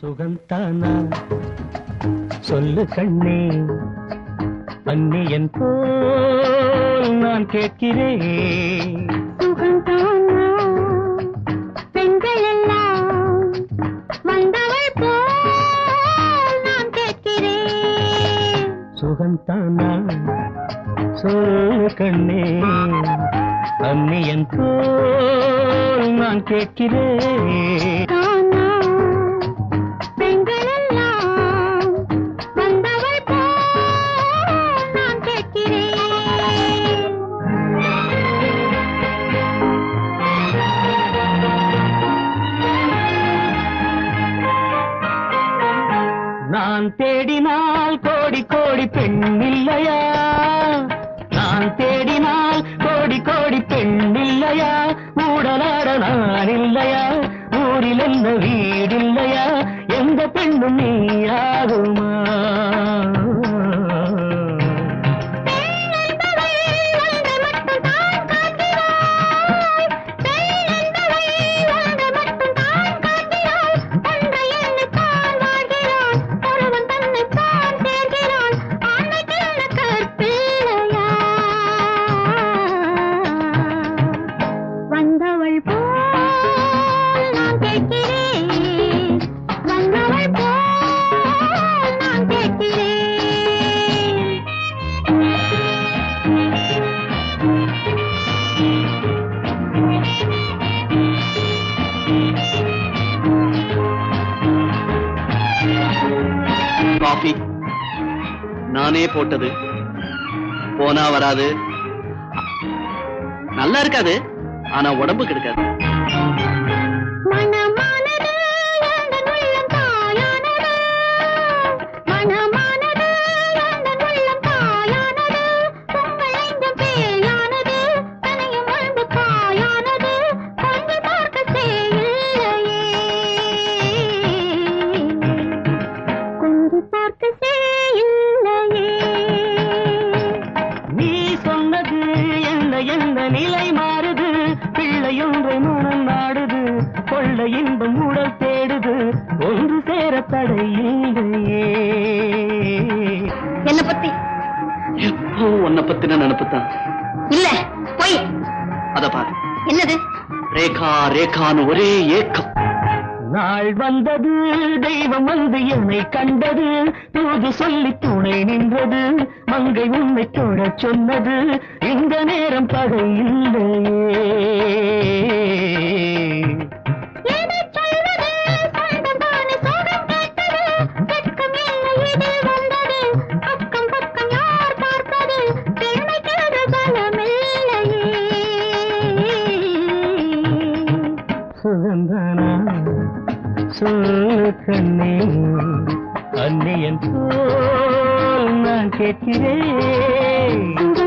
சுகந்தானா சொல்லு கண்ணே அந்நியன் போல் நான் கேட்கிறேன் சுகந்தானா பெண்கள் எல்லாம் வந்தவள் போல் நான் கேட்கிறேன் சுகந்தானா சொல்லு கண்ணே அந்நியன் போல் நான் கேட்கிறேன் தானா பெண்கள் எல்லாம் வந்தவள் போல் நான் கேட்கிறேன் நான் தேடினால் கோடி கோடி பெண் இல்லையா நான் தேடினால் கோடி கோடி பெண் இல்லையா ஊடலாட நான் இல்லையா ஊரில் என்ன வீடில்லையா எந்த பெண்ணும் நீயாகுமா வந்தவள் போல் நான் கேட்கிறேன் வந்தவள் போல் நான் கேட்கிறேன் காஃபி நானே போட்டது போனா வராது நல்லா இருக்காது ஆனா உடம்பு கெடுக்காது மனமானது எந்தன் உள்ளம் தாயானது மனமானது எந்தன் உள்ளம் தாயானது உங்கள் நெஞ்சம் பேயானது தனியும் வந்து காயானது கொஞ்சம் பார்க்க செய்யில்லையே கொஞ்சம் பார்க்க செய்யில்லையே நீ சொன்னது என்ன என்ன நிலை மாறுது பிள்ளையொன்றை மனம் நாடுது கொள்ள இன்பம் உடல் தேடுது ஒன்று சேர தடையில்லையே என்ன பத்தி எப்போ உன்னை பத்தின நினப்புத்தான் இல்ல போய் அத பாரு என்னது ரேகா ரேகான்னு ஒரே ஏக்கம் நாள் வந்தது தெய்வம் வந்து என்னை கண்டது தூது சொல்லி துணை நின்றது மங்கை உன்னை தொடச் சொன்னது இந்த நேரம் பகை இல்லையே எதைச் சொல்வது? சொந்தம்தானே சோகம் கேட்டது. வெட்கம் இல்லை இதில் வந்தது. அக்கம் பக்கம் யார் பார்ப்பது? பெருமைக்கென்று பலமில்லையே. சுகந்தானா சொல்லு கண்ணே அன்னையன் போல் நான் கேட்கிறேன்